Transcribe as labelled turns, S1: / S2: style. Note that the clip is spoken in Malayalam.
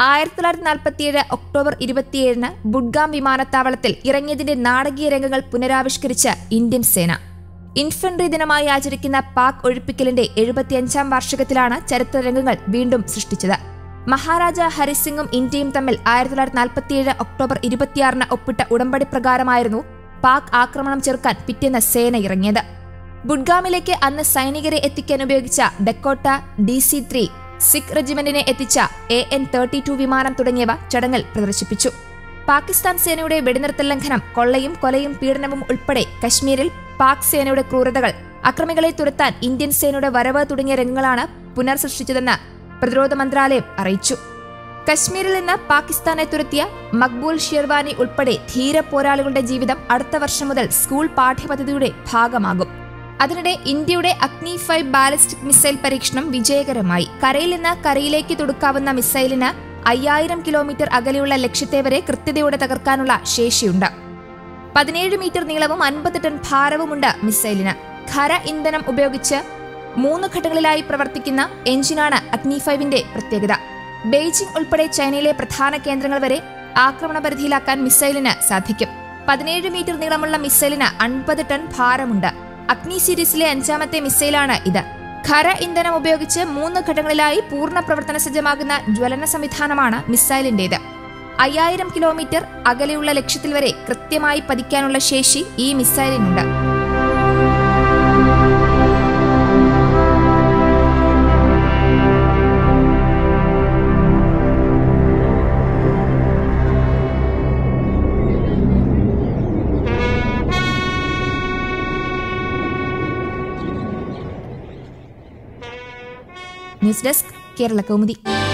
S1: ആയിരത്തി തൊള്ളായിരത്തി നാൽപ്പത്തിയേഴ് ഒക്ടോബർ ഇരുപത്തിയേഴിന് ബുഡ്ഗാം വിമാനത്താവളത്തിൽ ഇറങ്ങിയതിന്റെ നാടകീയ രംഗങ്ങൾ പുനരാവിഷ്കരിച്ച ഇന്ത്യൻ സേന ഇൻഫൻട്രി ദിനമായി ആചരിക്കുന്ന പാക് ഒഴിപ്പിക്കലിന്റെ എഴുപത്തിയഞ്ചാം വാർഷികത്തിലാണ് ചരിത്ര രംഗങ്ങൾ വീണ്ടും സൃഷ്ടിച്ചത് മഹാരാജ ഹരിസിംഗും ഇന്ത്യയും തമ്മിൽ ആയിരത്തി തൊള്ളായിരത്തി നാൽപ്പത്തിയേഴ് ഒക്ടോബർ ഇരുപത്തിയാറിന് ഒപ്പിട്ട ഉടമ്പടി പ്രകാരമായിരുന്നു പാക് ആക്രമണം ചെറുക്കാൻ പിറ്റേന്ന് സേന ഇറങ്ങിയത് ബുഡ്ഗാമിലേക്ക് അന്ന് സൈനികരെ എത്തിക്കാൻ ഉപയോഗിച്ച Dakota D C three Sikh റെജിമെന്റിനെ എത്തിച്ച എ എൻ തേർട്ടി ടു വിമാനം തുടങ്ങിയവ ചടങ്ങിൽ പ്രദർശിപ്പിച്ചു പാകിസ്ഥാൻ സേനയുടെ വെടിനിർത്തൽ ലംഘനം കൊള്ളയും കൊലയും പീഡനവും ഉൾപ്പെടെ കശ്മീരിൽ പാക് സേനയുടെ ക്രൂരതകൾ അക്രമികളെ തുരത്താൻ ഇന്ത്യൻ സേനയുടെ വരവ് തുടങ്ങിയ രംഗങ്ങളാണ് പുനർസൃഷ്ടിച്ചതെന്ന് പ്രതിരോധ മന്ത്രാലയം അറിയിച്ചു കശ്മീരിൽ നിന്ന് പാകിസ്ഥാനെ തുരത്തിയ മക്ബൂൽ ഷെർവാനി ഉൾപ്പെടെ ധീര പോരാളികളുടെ ജീവിതം അടുത്ത വർഷം മുതൽ സ്കൂൾ പാഠ്യപദ്ധതിയുടെ ഭാഗമാകും അതിനിടെ ഇന്ത്യയുടെ അഗ്നി ഫൈവ് ബാലിസ്റ്റിക് മിസൈൽ പരീക്ഷണം വിജയകരമായി കരയിൽ നിന്ന് കരയിലേക്ക് തൊടുക്കാവുന്ന മിസൈലിന് അയ്യായിരം കിലോമീറ്റർ അകലെയുള്ള ലക്ഷ്യത്തെ വരെ കൃത്യതയോടെ തകർക്കാനുള്ള ശേഷിയുണ്ട് പതിനേഴ് മീറ്റർ നീളവും അൻപത് ടൺ ഭാരവുമുണ്ട് മിസൈലിന് ഖര ഇന്ധനം ഉപയോഗിച്ച് മൂന്ന് ഘട്ടങ്ങളിലായി പ്രവർത്തിക്കുന്ന എഞ്ചിനാണ് അഗ്നി ഫൈവിന്റെ പ്രത്യേകത ബെയ്ജിംഗ് ഉൾപ്പെടെ ചൈനയിലെ പ്രധാന കേന്ദ്രങ്ങൾ വരെ ആക്രമണ പരിധിയിലാക്കാൻ മിസൈലിന് സാധിക്കും പതിനേഴ് മീറ്റർ നീളമുള്ള മിസൈലിന് അൻപത് ടൺ ഭാരമുണ്ട് അഗ്നി സീരീസിലെ അഞ്ചാമത്തെ മിസൈലാണ് ഇത് ഖര ഇന്ധനം ഉപയോഗിച്ച് മൂന്ന് ഘട്ടങ്ങളിലായി പൂർണ്ണ പ്രവർത്തന സജ്ജമാകുന്ന ജ്വലന സംവിധാനമാണ് മിസൈലിന്റേത് അയ്യായിരം കിലോമീറ്റർ അകലെയുള്ള ലക്ഷ്യത്തിൽ വരെ കൃത്യമായി പതിക്കാനുള്ള ശേഷി ഈ മിസൈലിനുണ്ട് ന്യൂസ് ഡെസ്ക് കേരള കൗമുദി